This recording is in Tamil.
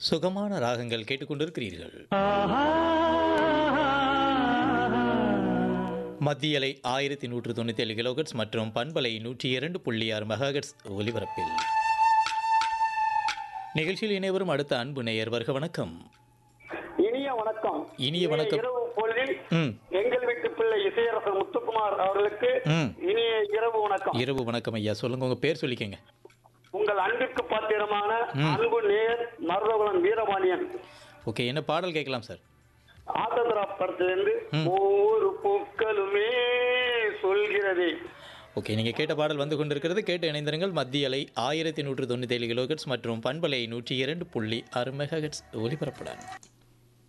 சுகமான ராகங்கள் கேட்டுக்கொண்டிருக்கிறீர்கள் மத்தியலை ஆயிரத்தி நூற்று தொண்ணூற்றி ஏழு கிலோகட்ஸ் மற்றும் பண்பலை நூற்றி இரண்டு புள்ளி ஆறு மெகாகட்ஸ் ஒலிபரப்பில் நிகழ்ச்சியில் இணைவரும் அடுத்த அன்பு நேயர் வருக வணக்கம் இனிய வணக்கம் இனிய வணக்கம். இரவு பொழுதில் ம் எங்கள் வீட்டு பிள்ளை இசையரசர் முத்துக்குமார் அவர்களுக்கு ம் இனிய இரவு வணக்கம் இரவு வணக்கம் ஐயா சொல்லுங்க உங்க பேர் சொல்லிக்கங்க உங்கள் அன்பிற்கு பாத்திரமான அன்பு நேயர் மருதகுலம் வீரபாண்டியன் ஓகே என்ன பாடல் கேட்கலாம் சார் ஆத்தந்திரா படத்திலிருந்து ஒவ்வொரு பூக்களுமே சொல்கிறதே ஓகே நீங்கள் கேட்ட பாடல் வந்து கொண்டிருக்கிறது கேட்டு இணைந்திருங்கள் மத்திய அலை ஆயிரத்தி நூற்று தொண்ணூற்றி ஏழு கிலோகட்ஸ் மற்றும் பண்பலை நூற்றி இரண்டு புள்ளி ஆறு மெகாகட்ஸ் ஒலிபரப்புடன்